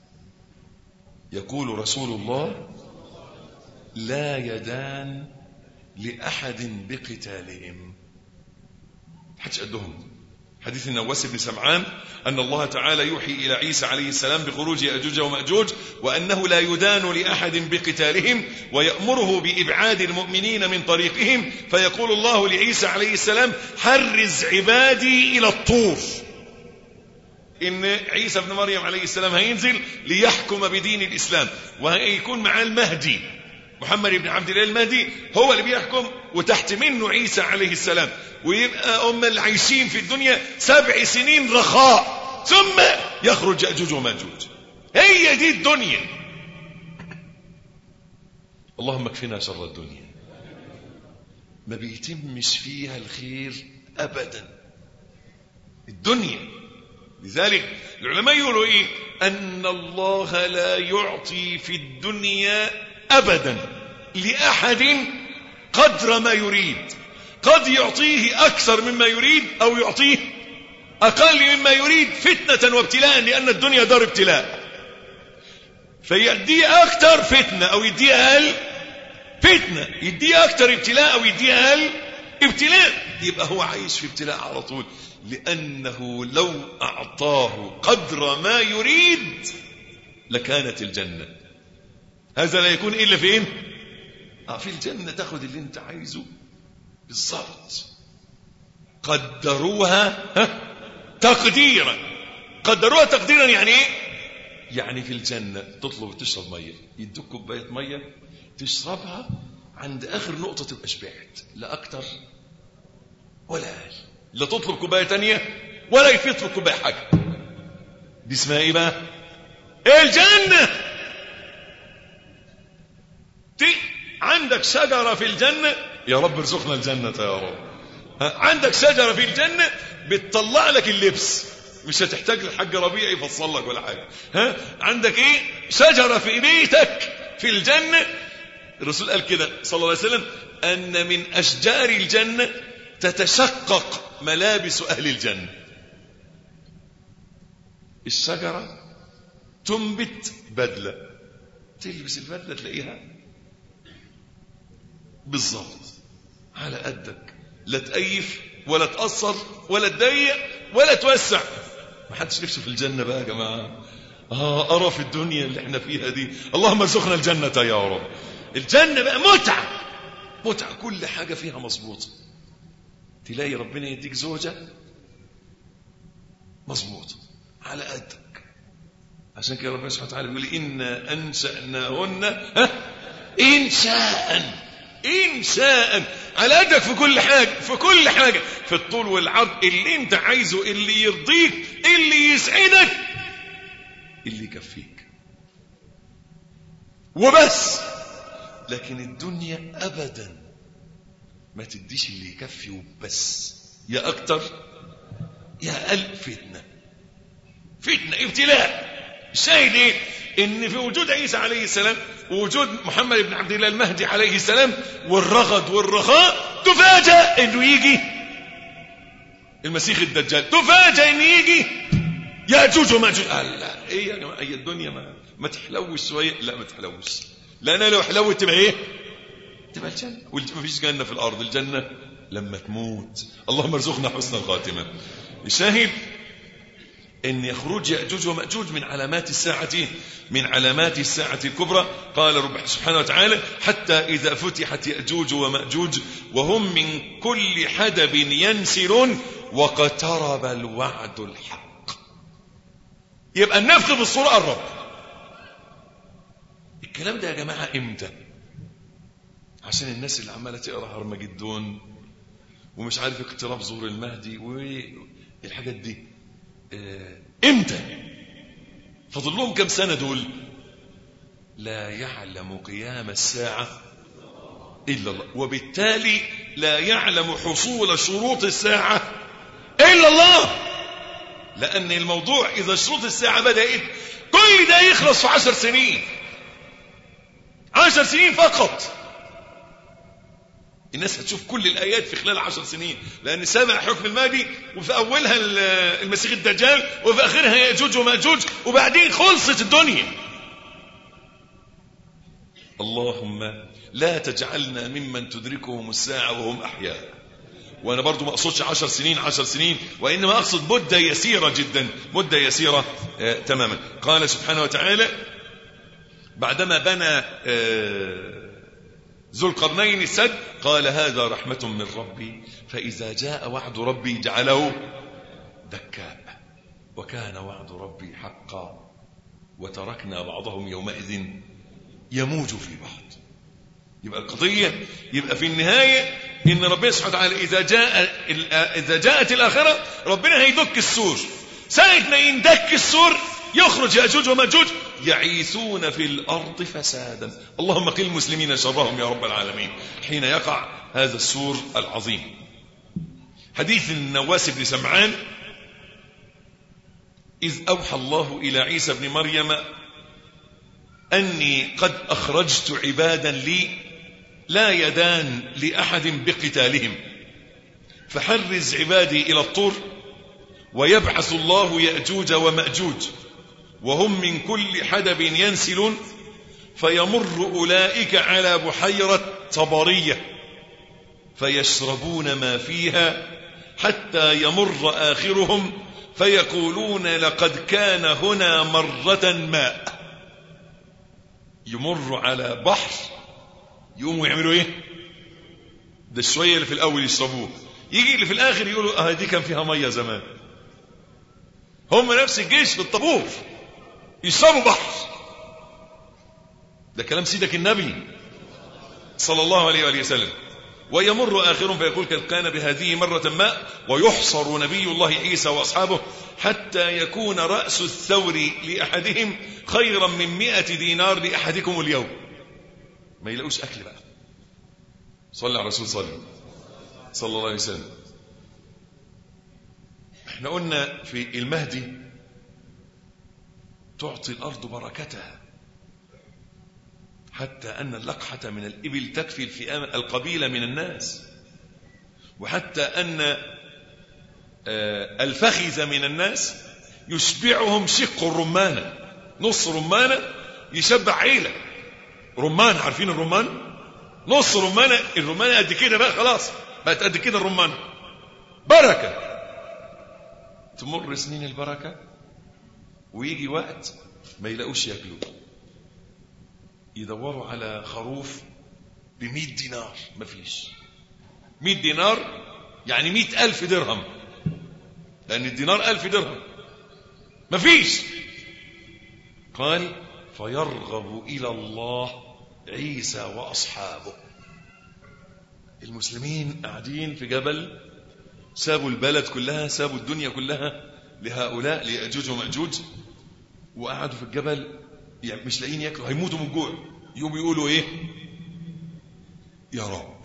يقول رسول الله لا يدان لأحد بقتالهم حدش قدهم حديث النواس بن سمعان أن الله تعالى يوحي إلى عيسى عليه السلام بخروج يأجوج ومأجوج وأنه لا يدان لأحد بقتالهم ويأمره بإبعاد المؤمنين من طريقهم فيقول الله لعيسى عليه السلام حرز عبادي إلى الطور ان عيسى ابن مريم عليه السلام هينزل ليحكم بدين الاسلام وهيكون معاه المهدي محمد بن عبد الله المهدي هو اللي بيحكم وتحت منه عيسى عليه السلام ويبقى هم اللي عايشين في الدنيا سبع سنين رخاء ثم يخرج ياجوج وماجوج هي دي الدنيا اللهم اكفنا شر الدنيا ما بيتمش فيها الخير ابدا الدنيا لذلك العلماء يقولوا ايه ان الله لا يعطي في الدنيا ابدا لاحد قدر ما يريد قد يعطيه اكثر مما يريد او يعطيه اقل مما يريد فتنه وابتلاء لان الدنيا دار ابتلاء فيديه اكثر فتنه او يديه اقل فتنه يديه اكثر ابتلاء او يديه اقل ابتلاء يبقى هو عايش في ابتلاء على طول لأنه لو أعطاه قدر ما يريد لكانت الجنة هذا لا يكون إلا فين آه في الجنة تاخد اللي انت عايزه بالضبط قدروها ها تقديرا قدروها تقديرا يعني ايه يعني في الجنة تطلب تشرب مية يدوك كوباية مية تشربها عند آخر نقطة تبقى شبعت لا أكتر ولا أقل لا تطلب كوباية تانية ولا يفيد في الكوباية حاجة دي اسمها ايه بقى الجنة تي عندك شجرة في الجنة يا رب ارزقنا الجنة يا رب ها، عندك شجرة في الجنة بتطلع لك اللبس مش هتحتاج للحاج ربيع يفصل لك ولا حاجة ها عندك ايه شجرة في بيتك في الجنة الرسول قال كده صلى الله عليه وسلم أن من أشجار الجنة تتشقق ملابس أهل الجنة الشجرة تنبت بدلة تلبس البدلة تلاقيها بالظبط على قدك لا تأيف ولا تقصر ولا تضيق ولا توسع ما حدش نفسه في الجنة بقى يا جماعة اه أرى في الدنيا اللي احنا فيها دي اللهم ارزقنا الجنة يا رب الجنة بقى متعة متعة كل حاجة فيها مظبوطة تلاقي ربنا يديك زوجة مظبوطة على قدك عشان كده ربنا سبحانه وتعالى بيقول إنا أنشأناهن ها إنشاء إنشاء على قدك في كل حاجة في كل حاجة في الطول والعرض اللي أنت عايزه اللي يرضيك اللي يسعدك اللي يكفيك وبس لكن الدنيا أبدا ما تديش اللي يكفي وبس يا أكتر يا أقل فتنة فتنة ابتلاء الشاهد ايه ان في وجود عيسى عليه السلام ووجود محمد بن عبد الله المهدي عليه السلام والرغد والرخاء تفاجأ انه يجي المسيح الدجال تفاجأ انه يجي يأجوج ومأجوج قال لا ايه يا جماعه هي الدنيا ما ما تحلوش شويه لا ما تحلوش لان لو حلوت تبقى ايه تبقى الجنه ما فيش جنه في الارض الجنه لما تموت اللهم ارزقنا حسن الخاتمه الشاهد ان يخرج ياجوج وماجوج من علامات الساعه من علامات الساعه الكبرى قال رب سبحانه وتعالى حتى اذا فتحت ياجوج وماجوج وهم من كل حدب ينسلون واقترب الوعد الحق يبقى النفخ في الصوره قرب الكلام ده يا جماعه امتى عشان الناس اللي عماله تقرا هرمجدون ومش عارف اقتراب ظهور المهدي والحاجات دي اه امتى فاضل لهم كم سنه دول لا يعلم قيام الساعه الا الله وبالتالي لا يعلم حصول شروط الساعه الا الله لان الموضوع اذا شروط الساعه بدات كل ده يخلص في عشر سنين عشر سنين فقط الناس هتشوف كل الآيات في خلال عشر سنين لأن سامع حكم المهدي وفي أولها المسيح الدجال وفي آخرها يأجوج ومأجوج وبعدين خلصت الدنيا اللهم لا تجعلنا ممن تدركهم الساعة وهم أحياء وأنا برضو ما أقصدش عشر سنين عشر سنين وإنما أقصد مدة يسيرة جدا مدة يسيرة آه تماما قال سبحانه وتعالى بعدما بنى آه ذو القرنين السد قال هذا رحمة من ربي فإذا جاء وعد ربي جعله دكاء وكان وعد ربي حقا وتركنا بعضهم يومئذ يموج في بعض يبقى القضية يبقى في النهاية إن ربنا سبحانه وتعالى إذا جاء إذا جاءت الآخرة ربنا هيدك السور ساعة ما يندك السور يخرج يأجوج ومأجوج يعيثون في الأرض فسادا اللهم قل المسلمين شرهم يا رب العالمين حين يقع هذا السور العظيم حديث النواس بن سمعان إذ أوحى الله إلى عيسى بن مريم أني قد أخرجت عبادا لي لا يدان لأحد بقتالهم فحرز عبادي إلى الطور ويبعث الله يأجوج ومأجوج وهم من كل حدب ينسلون فيمر أولئك على بحيرة طبرية فيشربون ما فيها حتى يمر آخرهم فيقولون لقد كان هنا مرة ماء يمر على بحر يقوموا يعملوا ايه ده الشوية اللي في الأول يشربوه يجي اللي في الاخر يقولوا اه دي كان فيها ميه زمان هم نفس الجيش في الطابور يشربوا بحر ده كلام سيدك النبي صلى الله عليه وآله وسلم ويمر آخر فيقول كان بهذه مرة ما ويحصر نبي الله عيسى وأصحابه حتى يكون رأس الثور لأحدهم خيرا من مئة دينار لأحدكم اليوم ما يلاقوش أكل بقى صلى على الرسول صلى صلى الله عليه وسلم احنا قلنا في المهدي تعطي الأرض بركتها حتى أن اللقحة من الإبل تكفي الفئام القبيلة من الناس وحتى أن الفخذ من الناس يشبعهم شق الرمانة نص رمانة يشبع عيلة رمان عارفين الرمان نص رمانة الرمانة قد كده بقى خلاص بقت قد كده الرمانة بركة تمر سنين البركة ويجي وقت ما يلاقوش ياكلوا يدوروا على خروف بمئة دينار مفيش مئة دينار يعني مئة ألف درهم لأن الدينار ألف درهم مفيش قال فيرغب إلى الله عيسى وأصحابه المسلمين قاعدين في جبل سابوا البلد كلها سابوا الدنيا كلها لهؤلاء ليأجوج ومأجوج وقعدوا في الجبل يعني مش لاقيين ياكلوا هيموتوا من الجوع يقوموا يقولوا ايه يا رب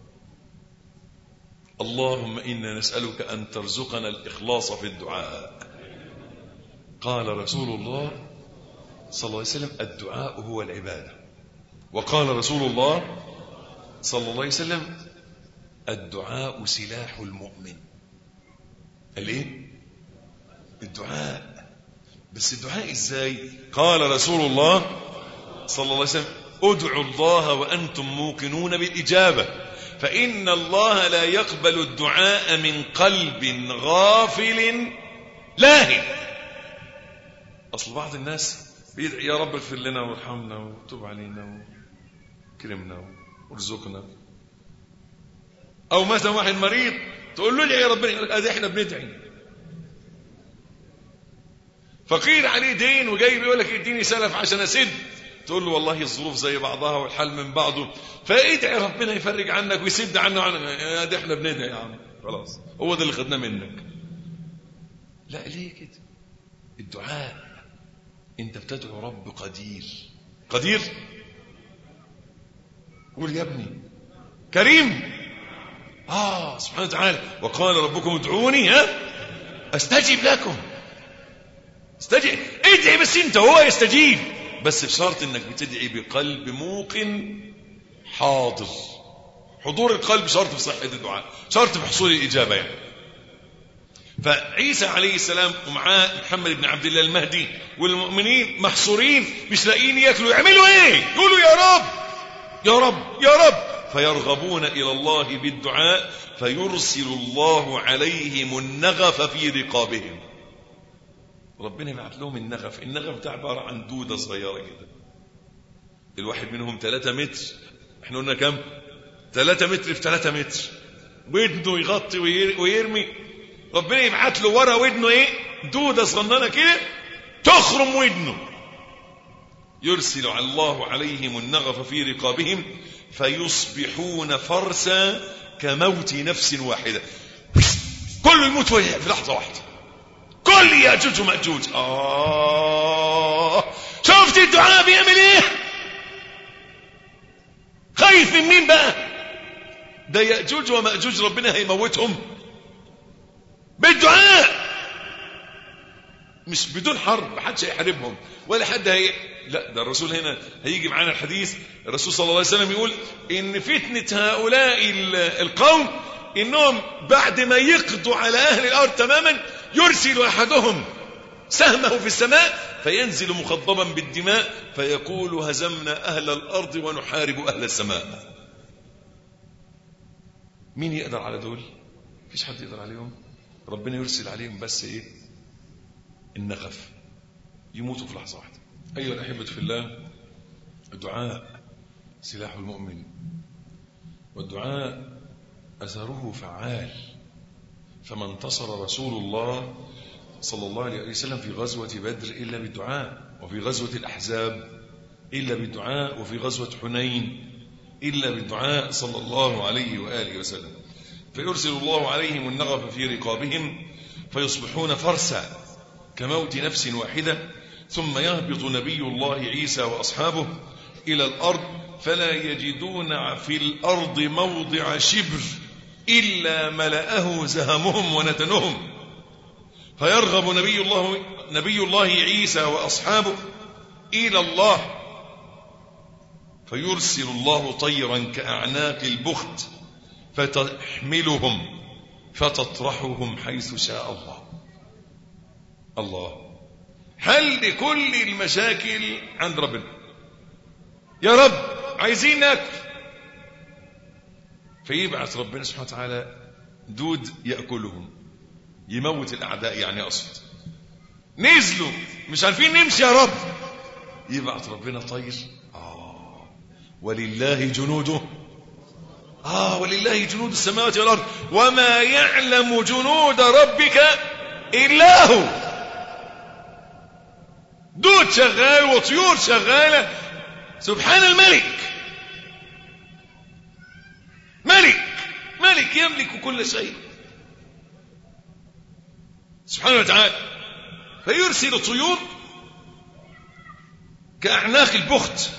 اللهم انا نسالك ان ترزقنا الاخلاص في الدعاء قال رسول الله صلى الله عليه وسلم الدعاء هو العباده وقال رسول الله صلى الله عليه وسلم الدعاء سلاح المؤمن الايه الدعاء بس الدعاء ازاي قال رسول الله صلى الله عليه وسلم ادعوا الله وانتم موقنون بالاجابه فان الله لا يقبل الدعاء من قلب غافل لاهٍ اصل بعض الناس بيدعي يا رب اغفر لنا وارحمنا وتب علينا وكرمنا وارزقنا او مثلا واحد مريض تقول له ادعي يا ربنا يقول ادي احنا بندعي فقير عليه دين وجاي بيقول لك اديني سلف عشان اسد تقول له والله الظروف زي بعضها والحال من بعضه فادعي ربنا يفرج عنك ويسد عنه عنك يا دي احنا بندعي يا عم خلاص هو ده اللي خدناه منك لا ليه كده الدعاء انت بتدعو رب قدير قدير قول يا ابني كريم اه سبحانه وتعالى وقال ربكم ادعوني ها استجب لكم استجب ادعي بس انت هو يستجيب بس بشرط انك بتدعي بقلب موقن حاضر حضور القلب شرط في صحة الدعاء شرط في حصول الإجابة يعني فعيسى عليه السلام ومعاه محمد بن عبد الله المهدي والمؤمنين محصورين مش لاقيين ياكلوا يعملوا ايه يقولوا يا رب يا رب يا رب فيرغبون الى الله بالدعاء فيرسل الله عليهم النغف في رقابهم ربنا يبعت لهم النغف النغف ده عباره عن دوده صغيره كده الواحد منهم 3 متر احنا قلنا كام 3 متر في 3 متر ودنه يغطي ويرمي ربنا يبعت له ورا ودنه ايه دوده صغننه كده تخرم ودنه يرسل الله عليهم النغف في رقابهم فيصبحون فرسا كموت نفس واحده كله يموت في لحظه واحده كل ياجوج وماجوج اه شفت الدعاء بيعمل ايه خايف من مين بقى ده ياجوج وماجوج ربنا هيموتهم بالدعاء مش بدون حرب محدش هيحاربهم ولا حد هي لا ده الرسول هنا هيجي معانا الحديث الرسول صلى الله عليه وسلم يقول ان فتنه هؤلاء القوم انهم بعد ما يقضوا على اهل الارض تماما يرسل احدهم سهمه في السماء فينزل مخضبا بالدماء فيقول هزمنا اهل الارض ونحارب اهل السماء مين يقدر على دول مفيش حد يقدر عليهم ربنا يرسل عليهم بس ايه النغف يموتوا في لحظه واحده ايها الاحبه في الله الدعاء سلاح المؤمن والدعاء اثره فعال فما انتصر رسول الله صلى الله عليه وسلم في غزوة بدر إلا بالدعاء وفي غزوة الأحزاب إلا بالدعاء وفي غزوة حنين إلا بالدعاء صلى الله عليه وآله وسلم فيرسل الله عليهم النغف في رقابهم فيصبحون فرسا كموت نفس واحدة ثم يهبط نبي الله عيسى وأصحابه إلى الأرض فلا يجدون في الأرض موضع شبر إلا ملأه زهمهم ونتنهم فيرغب نبي الله نبي الله عيسى وأصحابه إلى الله فيرسل الله طيرا كأعناق البخت فتحملهم فتطرحهم حيث شاء الله الله حل لكل المشاكل عند ربنا يا رب عايزين ناكل فيبعث ربنا سبحانه وتعالى دود يأكلهم يموت الأعداء يعني أقصد نزلوا مش عارفين نمشي يا رب يبعث ربنا طير آه ولله جنوده آه ولله جنود السماوات والأرض وما يعلم جنود ربك إلا هو دود شغال وطيور شغالة سبحان الملك ملك ملك يملك كل شيء سبحانه وتعالى فيرسل الطيور كأعناق البخت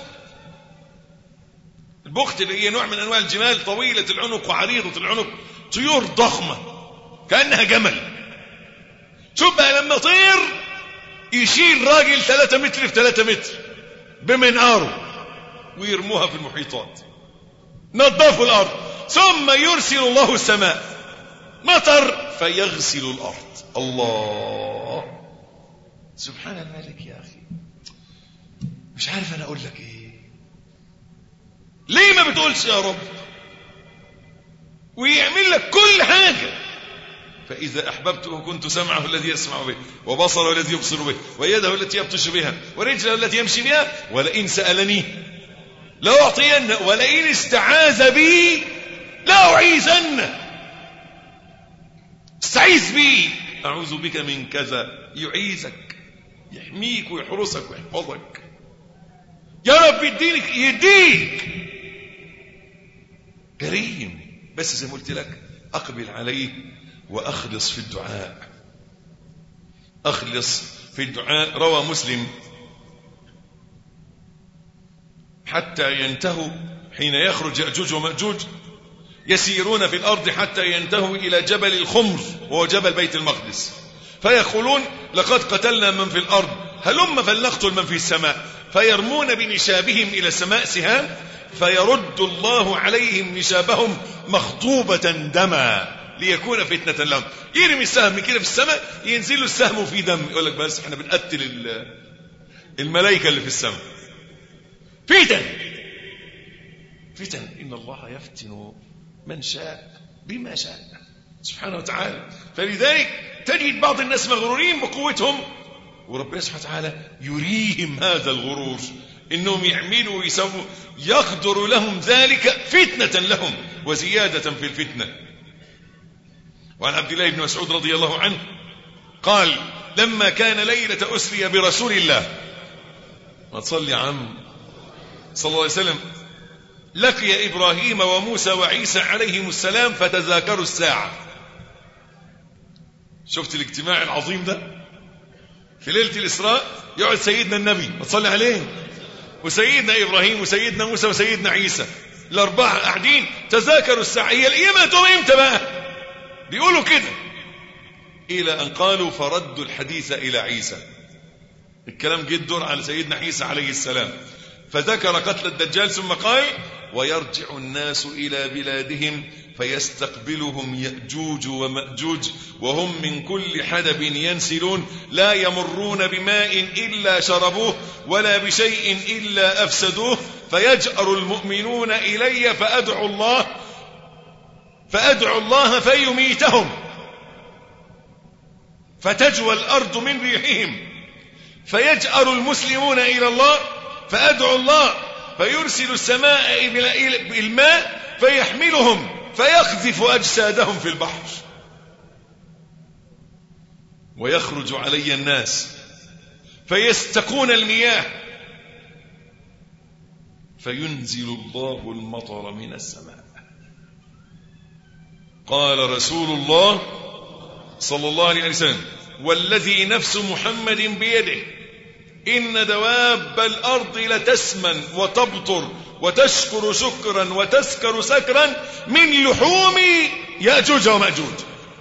البخت اللي هي نوع من أنواع الجمال طويلة العنق وعريضة العنق طيور ضخمة كأنها جمل شوف بقى لما طير يشيل راجل 3 متر في 3 متر بمنقاره ويرموها في المحيطات نظفوا الأرض ثم يرسل الله السماء مطر فيغسل الأرض الله سبحان الملك يا أخي مش عارف أنا أقول لك إيه ليه ما بتقولش يا رب ويعمل لك كل حاجة فإذا أحببته كنت سمعه الذي يسمع به وبصره الذي يبصر به ويده التي يبطش بها ورجله التي يمشي بها ولئن سألني لأعطين ولئن استعاذ بي لأعيذنه استعيذ بي أعوذ بك من كذا يعيذك يحميك ويحرسك ويحفظك يا رب يدينك يديك كريم بس زي ما قلت لك أقبل عليه وأخلص في الدعاء أخلص في الدعاء روى مسلم حتى ينتهوا حين يخرج يأجوج ومأجوج يسيرون في الأرض حتى ينتهوا إلى جبل الخمر وهو جبل بيت المقدس فيقولون لقد قتلنا من في الأرض هلم فلنقتل من في السماء فيرمون بنشابهم إلى السماء سهام فيرد الله عليهم نشابهم مخطوبة دما ليكون فتنة لهم يرمي السهم كده في السماء ينزل السهم في دم يقول لك بس احنا بنقتل الملائكة اللي في السماء فتن فتن إن الله يفتن من شاء بما شاء سبحانه وتعالى فلذلك تجد بعض الناس مغرورين بقوتهم وربنا سبحانه وتعالى يريهم هذا الغرور انهم يعملوا ويسووا يقدر لهم ذلك فتنة لهم وزيادة في الفتنة وعن عبد الله بن مسعود رضي الله عنه قال لما كان ليلة أسري برسول الله ما تصلي عم صلى الله عليه وسلم لقي إبراهيم وموسى وعيسى عليهم السلام فتذاكروا الساعة شفت الاجتماع العظيم ده في ليلة الإسراء يقعد سيدنا النبي وتصلي عليه وسيدنا إبراهيم وسيدنا موسى وسيدنا عيسى الأربعة قاعدين تذاكروا الساعة هي القيامة تقوم إمتى بقى بيقولوا كده إلى أن قالوا فردوا الحديث إلى عيسى الكلام جه الدور على سيدنا عيسى عليه السلام فذكر قتل الدجال ثم قال ويرجع الناس إلى بلادهم فيستقبلهم يأجوج ومأجوج وهم من كل حدب ينسلون لا يمرون بماء إلا شربوه ولا بشيء إلا أفسدوه فيجأر المؤمنون إلي فأدعو الله فأدعو الله فيميتهم فتجوى الأرض من ريحهم فيجأر المسلمون إلى الله فأدعو الله فيرسل السماء بالماء فيحملهم فيقذف أجسادهم في البحر ويخرج علي الناس فيستقون المياه فينزل الله المطر من السماء قال رسول الله صلى الله عليه وسلم والذي نفس محمد بيده إن دواب الأرض لتسمن وتبطر وتشكر شكرا وتسكر سكرا من لحوم يأجوج ومأجوج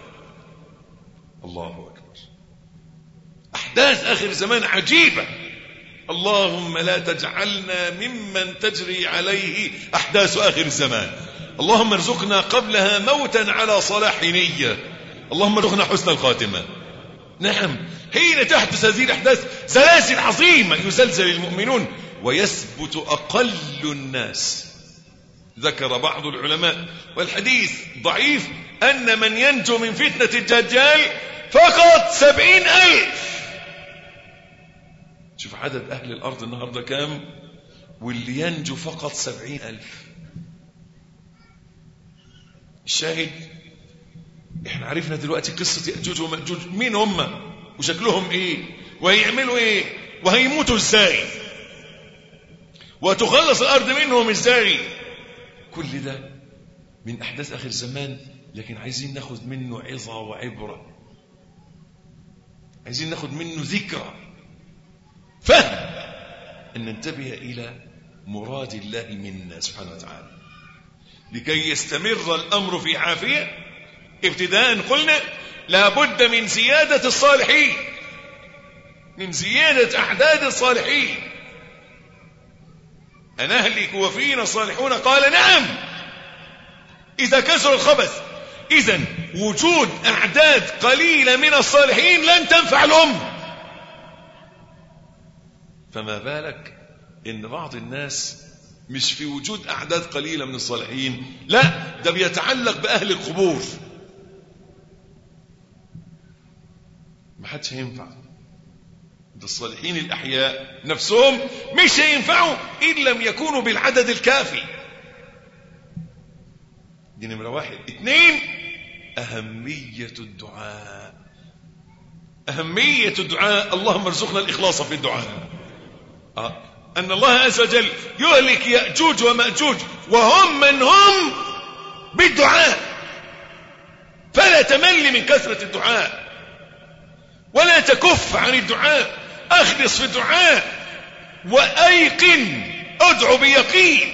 الله أكبر أحداث آخر زمان عجيبة اللهم لا تجعلنا ممن تجري عليه أحداث آخر الزمان اللهم ارزقنا قبلها موتا على صلاح نية اللهم ارزقنا حسن الخاتمة نعم حين تحدث هذه الأحداث زلازل عظيمة يزلزل المؤمنون ويثبت أقل الناس ذكر بعض العلماء والحديث ضعيف أن من ينجو من فتنة الدجال فقط سبعين ألف شوف عدد أهل الأرض النهاردة كام واللي ينجو فقط سبعين ألف الشاهد احنا عرفنا دلوقتي قصة يأجوج ومأجوج مين هم وشكلهم ايه وهيعملوا ايه وهيموتوا ازاي وتخلص الارض منهم ازاي كل ده من احداث اخر الزمان لكن عايزين ناخد منه عظة وعبرة عايزين ناخد منه ذكرى فهم ان ننتبه الى مراد الله منا سبحانه وتعالى لكي يستمر الامر في عافيه ابتداء قلنا لابد من زيادة الصالحين من زيادة أعداد الصالحين أنهلك وفينا الصالحون قال نعم إذا كسر الخبث إذا وجود أعداد قليلة من الصالحين لن تنفع الأمة فما بالك إن بعض الناس مش في وجود أعداد قليلة من الصالحين لا ده بيتعلق بأهل القبور ما حدش هينفع ده الصالحين الأحياء نفسهم مش هينفعوا إن لم يكونوا بالعدد الكافي دي نمرة واحد اثنين أهمية الدعاء أهمية الدعاء اللهم ارزقنا الإخلاص في الدعاء آه. أن الله عز وجل يهلك يأجوج ومأجوج وهم من هم بالدعاء فلا تمل من كثرة الدعاء ولا تكف عن الدعاء اخلص في الدعاء وايقن ادعو بيقين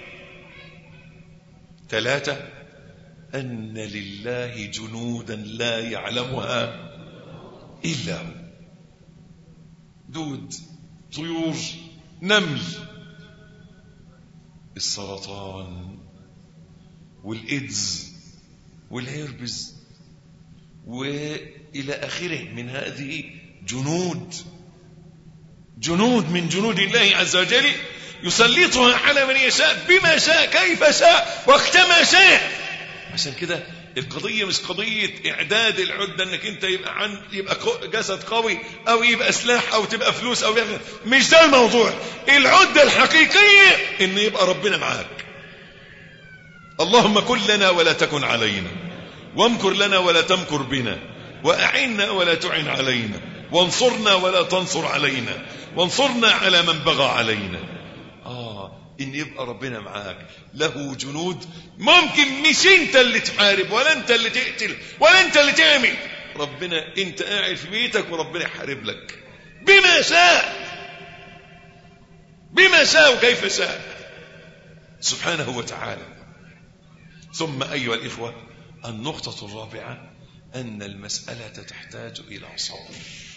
ثلاثة أن لله جنودا لا يعلمها إلا هو دود طيور نمل السرطان والإيدز والهيربز وإلى آخره من هذه جنود جنود من جنود الله عز وجل يسلطها على من يشاء بما شاء كيف شاء وقتما شاء عشان كده القضية مش قضية إعداد العدة إنك أنت يبقى عن يبقى جسد قوي أو يبقى سلاح أو تبقى فلوس أو يبقى مش ده الموضوع العدة الحقيقية إن يبقى ربنا معاك اللهم كن لنا ولا تكن علينا وامكر لنا ولا تمكر بنا وأعنا ولا تعن علينا وانصرنا ولا تنصر علينا وانصرنا على من بغى علينا آه إن يبقى ربنا معاك له جنود ممكن مش أنت اللي تحارب ولا أنت اللي تقتل ولا أنت اللي تعمل ربنا أنت قاعد في بيتك وربنا يحارب لك بما شاء بما شاء وكيف شاء سبحانه وتعالى ثم أيها الإخوة النقطة الرابعة أن المسألة تحتاج إلى صبر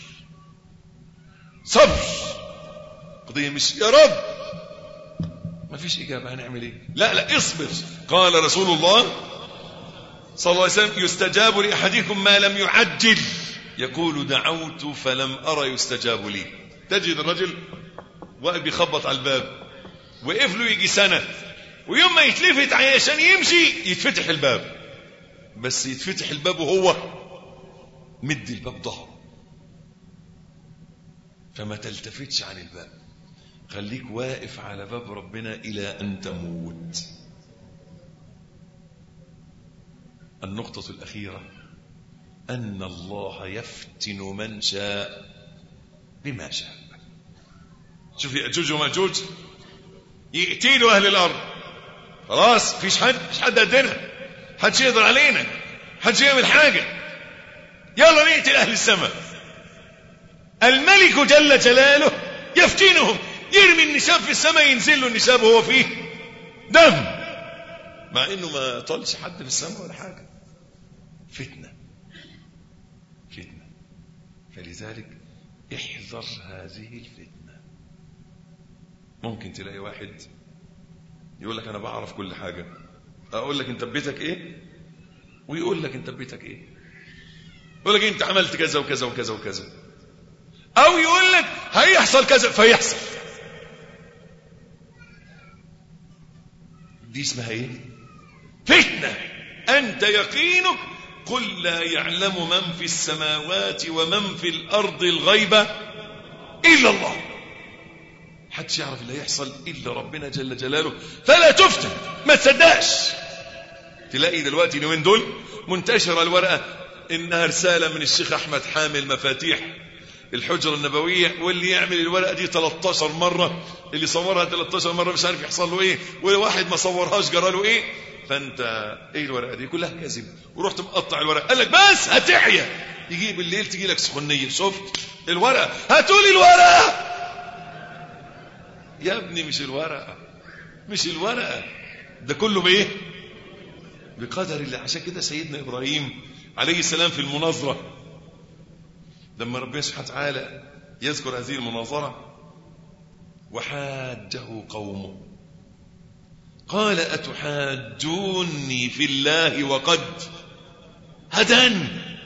صبر قضية مش يا رب ما فيش إجابة هنعمل إيه لا لا اصبر قال رسول الله صلى الله عليه وسلم يستجاب لأحدكم ما لم يعجل يقول دعوت فلم أرى يستجاب لي تجد الرجل واقف بيخبط على الباب وقف له يجي سنة ويوم ما يتلفت عشان يمشي يتفتح الباب بس يتفتح الباب وهو مد الباب ظهره فما تلتفتش عن الباب خليك واقف على باب ربنا إلى أن تموت النقطة الأخيرة أن الله يفتن من شاء بما شاء شوف يأجوج ومأجوج يقتلوا أهل الأرض خلاص فيش حد فيش حد قدنا حدش يقدر علينا حدش يعمل حاجة يلا نقتل أهل السماء الملك جل جلاله يفتنهم يرمي النساب في السماء ينزل له النساب وهو فيه دم مع انه ما طالش حد في السماء ولا حاجه فتنه فتنه فلذلك احذر هذه الفتنه ممكن تلاقي واحد يقول لك انا بعرف كل حاجه اقول لك انت بيتك ايه ويقول لك انت بيتك ايه يقول لك انت عملت كذا وكذا وكذا وكذا او يقول لك هيحصل كذا فيحصل دي اسمها ايه فتنه انت يقينك قل لا يعلم من في السماوات ومن في الارض الغيب الا الله حدش يعرف اللي هيحصل الا ربنا جل جلاله فلا تفتن ما تصدقش تلاقي دلوقتي اليومين دول منتشره الورقه انها رساله من الشيخ احمد حامل مفاتيح الحجره النبويه واللي يعمل الورقه دي 13 مره اللي صورها 13 مره مش عارف يحصل له ايه وواحد ما صورهاش جرى له ايه فانت ايه الورقه دي كلها كذب ورحت مقطع الورقه قال لك بس هتحيا يجي بالليل تجي لك سخونيه شفت الورقه هاتوا لي الورقه يا ابني مش الورقه مش الورقه ده كله بايه بقدر الله عشان كده سيدنا ابراهيم عليه السلام في المناظره لما ربنا سبحانه وتعالى يذكر هذه المناظره وحاجه قومه قال أتحاجوني في الله وقد هدان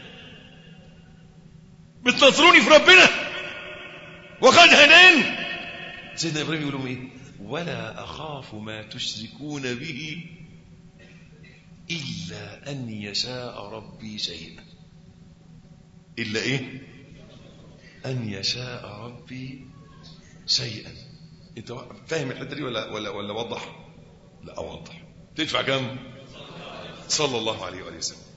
بتنصروني في ربنا وقد هدان سيدنا إبراهيم يقول لهم إيه ولا أخاف ما تشركون به إلا أن يشاء ربي شيئا إلا إيه أن يشاء ربي شيئا أنت فاهم الحتة دي ولا ولا ولا وضح؟ لا أوضح تدفع كم صلى الله عليه وآله وسلم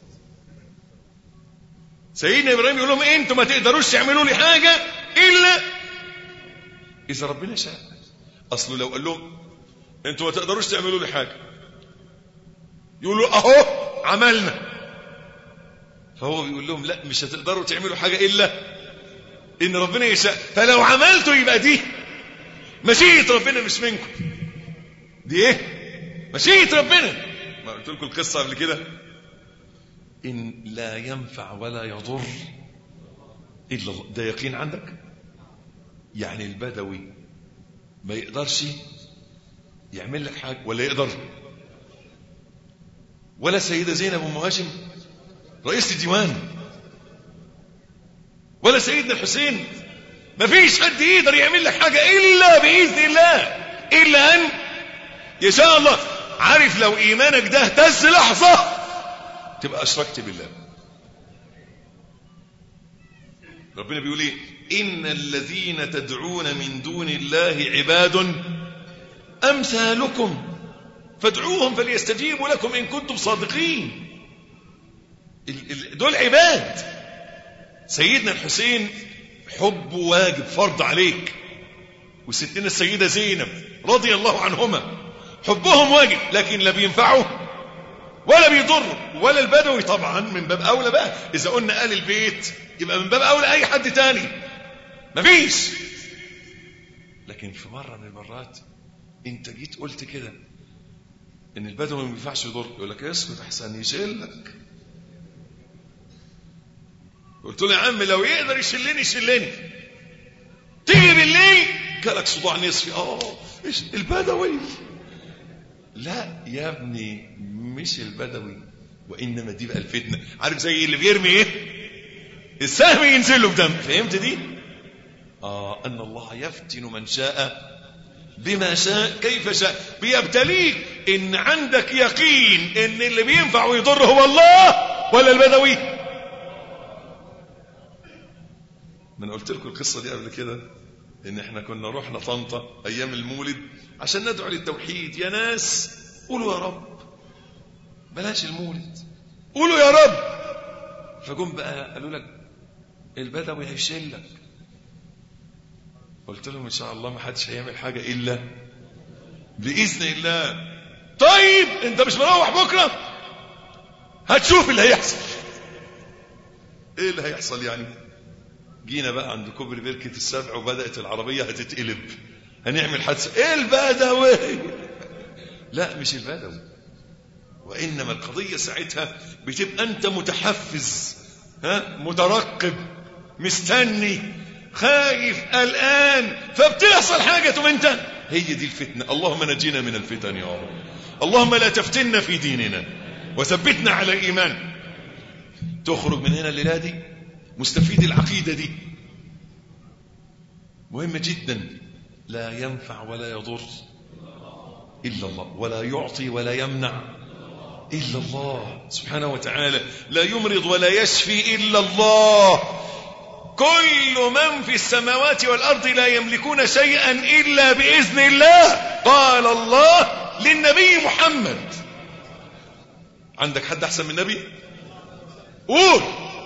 سيدنا إبراهيم يقول لهم أنتوا ما تقدروش تعملوا لي حاجة إلا إذا ربنا شاء أصله لو قال لهم أنتوا ما تقدروش تعملوا لي حاجة يقولوا أهو عملنا فهو بيقول لهم لا مش هتقدروا تعملوا حاجة إلا إن ربنا يشاء فلو عملتوا يبقى دي مشيئة ربنا مش منكم دي إيه مشيئة ربنا ما قلت لكم القصة قبل كده إن لا ينفع ولا يضر إلا الله ده يقين عندك يعني البدوي ما يقدرش يعمل لك حاجة ولا يقدر ولا سيدة زينب أم هاشم رئيس الديوان ولا سيدنا الحسين ما فيش حد يقدر يعمل لك حاجة إلا بإذن الله إلا أن يشاء الله عارف لو إيمانك ده اهتز لحظة تبقى أشركت بالله ربنا بيقول ايه إن الذين تدعون من دون الله عباد أمثالكم فادعوهم فليستجيبوا لكم إن كنتم صادقين دول عباد سيدنا الحسين حب واجب فرض عليك وستنا السيدة زينب رضي الله عنهما حبهم واجب لكن لا بينفعوا ولا بيضروا ولا البدوي طبعا من باب اولى بقى اذا قلنا قال البيت يبقى من باب اولى اي حد تاني مفيش لكن في مره من المرات انت جيت قلت كده ان البدوي ما ينفعش يضر يقول لك اسكت احسن يشيلك قلت له يا عم لو يقدر يشلني يشلني تيجي بالليل جالك صداع نصفي اه ايش البدوي لا يا ابني مش البدوي وانما دي بقى الفتنه عارف زي اللي بيرمي ايه السهم ينزل له بدم فهمت دي اه ان الله يفتن من شاء بما شاء كيف شاء بيبتليك ان عندك يقين ان اللي بينفع ويضر هو الله ولا البدوي ما انا قلت لكم القصه دي قبل كده ان احنا كنا رحنا طنطا ايام المولد عشان ندعو للتوحيد يا ناس قولوا يا رب بلاش المولد قولوا يا رب فجم بقى قالوا لك البدوي هيشيلك قلت لهم ان شاء الله ما حدش هيعمل حاجه الا باذن الله طيب انت مش مروح بكره هتشوف اللي هيحصل ايه اللي هيحصل يعني جينا بقى عند كوبري بركه السبع وبدات العربيه هتتقلب هنعمل حادثه ايه البدوي لا مش البدوي وانما القضيه ساعتها بتبقى انت متحفز ها مترقب مستني خايف قلقان فبتحصل حاجه تقوم انت هي دي الفتنه اللهم نجينا من الفتن يا رب اللهم لا تفتنا في ديننا وثبتنا على الايمان تخرج من هنا الليله دي مستفيد العقيده دي مهمه جدا لا ينفع ولا يضر الا الله ولا يعطي ولا يمنع الا الله سبحانه وتعالى لا يمرض ولا يشفي الا الله كل من في السماوات والارض لا يملكون شيئا الا باذن الله قال الله للنبي محمد عندك حد احسن من النبي قول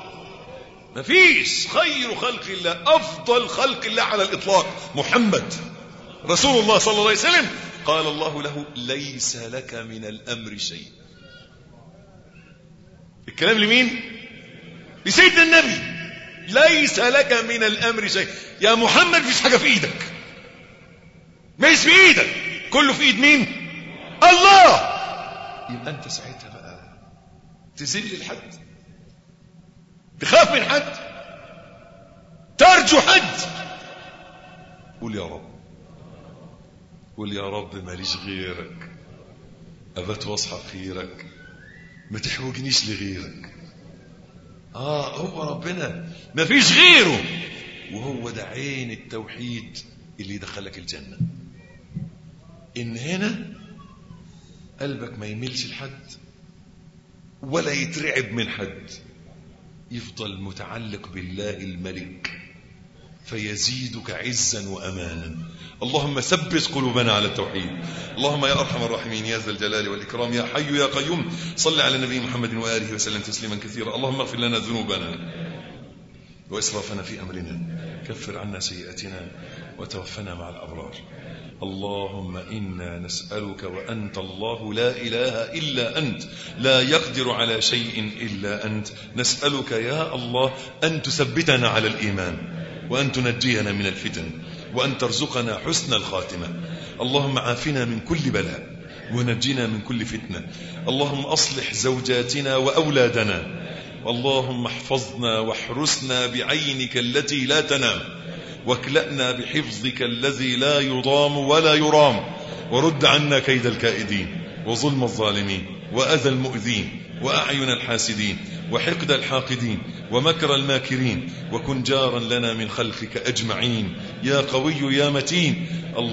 مفيش خير خلق الله افضل خلق الله على الاطلاق محمد رسول الله صلى الله عليه وسلم قال الله له ليس لك من الامر شيء الكلام لمين لسيدنا النبي ليس لك من الامر شيء يا محمد مفيش حاجه في ايدك مش في ايدك كله في ايد مين الله يبقى انت ساعتها بقى تذل لحد تخاف من حد ترجو حد قول يا رب قول يا رب ماليش غيرك ابات واصحى خيرك ما تحوجنيش لغيرك اه هو ربنا ما فيش غيره وهو ده عين التوحيد اللي يدخلك الجنة ان هنا قلبك ما يميلش لحد ولا يترعب من حد يفضل متعلق بالله الملك فيزيدك عزا وامانا اللهم ثبت قلوبنا على التوحيد اللهم يا ارحم الراحمين يا ذا الجلال والاكرام يا حي يا قيوم صل على النبي محمد واله وسلم تسليما كثيرا اللهم اغفر لنا ذنوبنا واسرافنا في امرنا كفر عنا سيئاتنا وتوفنا مع الابرار اللهم انا نسالك وانت الله لا اله الا انت لا يقدر على شيء الا انت نسالك يا الله ان تثبتنا على الايمان وان تنجينا من الفتن وان ترزقنا حسن الخاتمه اللهم عافنا من كل بلاء ونجنا من كل فتنه اللهم اصلح زوجاتنا واولادنا اللهم احفظنا واحرسنا بعينك التي لا تنام واكلأنا بحفظك الذي لا يضام ولا يرام ورد عنا كيد الكائدين وظلم الظالمين وأذى المؤذين وأعين الحاسدين وحقد الحاقدين ومكر الماكرين وكن جارا لنا من خلقك أجمعين يا قوي يا متين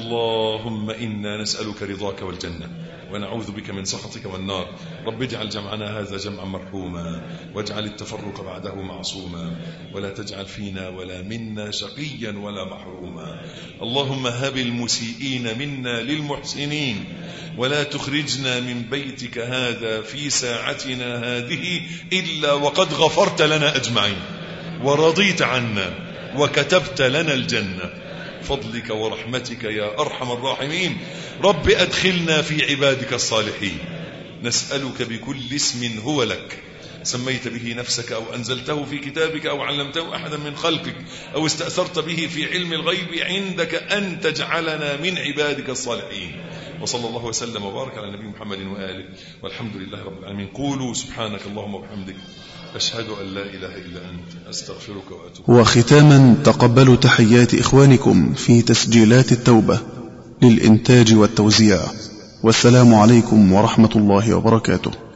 اللهم إنا نسألك رضاك والجنة ونعوذ بك من سخطك والنار رب اجعل جمعنا هذا جمعا مرحوما واجعل التفرق بعده معصوما ولا تجعل فينا ولا منا شقيا ولا محروما اللهم هب المسيئين منا للمحسنين ولا تخرجنا من بيتك هذا في ساعتنا هذه إلا وقد غفرت لنا أجمعين ورضيت عنا وكتبت لنا الجنة فضلك ورحمتك يا أرحم الراحمين رب أدخلنا في عبادك الصالحين نسألك بكل اسم هو لك سميت به نفسك أو أنزلته في كتابك أو علمته أحدا من خلقك أو استأثرت به في علم الغيب عندك أن تجعلنا من عبادك الصالحين وصلى الله وسلم وبارك على نبي محمد وآله والحمد لله رب العالمين قولوا سبحانك اللهم وبحمدك أشهد أن لا إله إلا أنت أستغفرك وأتوب وختاما تقبلوا تحيات إخوانكم في تسجيلات التوبة للإنتاج والتوزيع والسلام عليكم ورحمة الله وبركاته